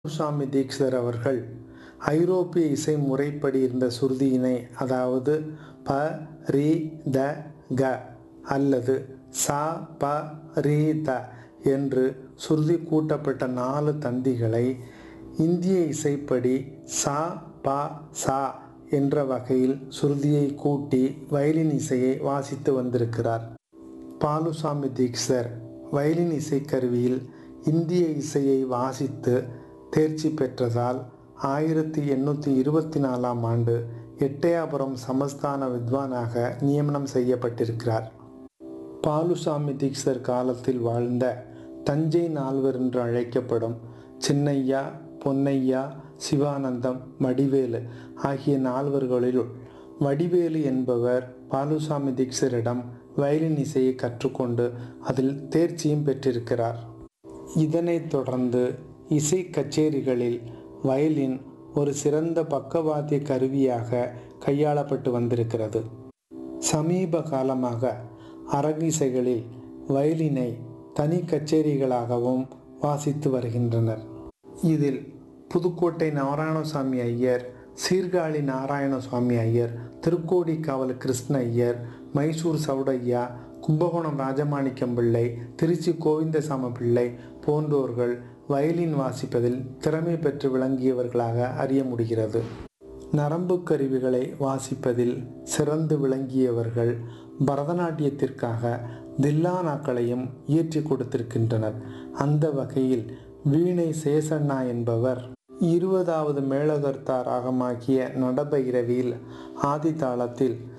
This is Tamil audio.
சுவாமி தீக்ஷிதர் அவர்கள் ஐரோப்பிய இசை முறைப்படி இருந்த சுருதியினை அதாவது ப ரி த க அல்லது சா ப ரி த என்று சுருதி கூட்டப்பட்ட நாலு தந்திகளை இந்திய இசைப்படி சா ப சா என்ற வகையில் சுருதியை கூட்டி வயலின் இசையை வாசித்து வந்திருக்கிறார் பாலுசாமி தீக்ஷர் வயலின் இசைக்கருவியில் இந்திய இசையை வாசித்து தேர்ச்சி பெற்றதால் ஆயிரத்தி எண்ணூற்றி இருபத்தி நாலாம் ஆண்டு எட்டயாபுரம் சமஸ்தான வித்வானாக நியமனம் செய்யப்பட்டிருக்கிறார் பாலுசாமி தீக்ஷர் காலத்தில் வாழ்ந்த தஞ்சை நால்வர் என்று அழைக்கப்படும் சின்னையா பொன்னையா சிவானந்தம் வடிவேலு ஆகிய நால்வர்களில் வடிவேலு என்பவர் பாலுசாமி தீக்ஷரிடம் வயலின் இசையை கற்றுக்கொண்டு அதில் தேர்ச்சியும் பெற்றிருக்கிறார் இதனைத் தொடர்ந்து இசை கச்சேரிகளில் வயலின் ஒரு சிறந்த பக்கவாத்திய கருவியாக கையாளப்பட்டு வந்திருக்கிறது சமீப காலமாக அரங்கிசைகளில் வயலினை தனி கச்சேரிகளாகவும் வாசித்து வருகின்றனர் இதில் புதுக்கோட்டை நாராயணசாமி ஐயர் சீர்காழி நாராயணசுவாமி ஐயர் திருக்கோடிக்காவல் கிருஷ்ண ஐயர் மைசூர் சவுடையா கும்பகோணம் ராஜமாணிக்கம் பிள்ளை திருச்சி கோவிந்தசாமி பிள்ளை போன்றோர்கள் வயலின் வாசிப்பதில் திறமை பெற்று விளங்கியவர்களாக அறிய முடிகிறது நரம்பு கருவிகளை வாசிப்பதில் சிறந்து விளங்கியவர்கள் பரதநாட்டியத்திற்காக தில்லானாக்களையும் இயற்றி கொடுத்திருக்கின்றனர் அந்த வகையில் வீணை சேசண்ணா என்பவர் இருபதாவது மேளகர்த்தா ராகமாகிய நடபைரவியில் ஆதி தாளத்தில்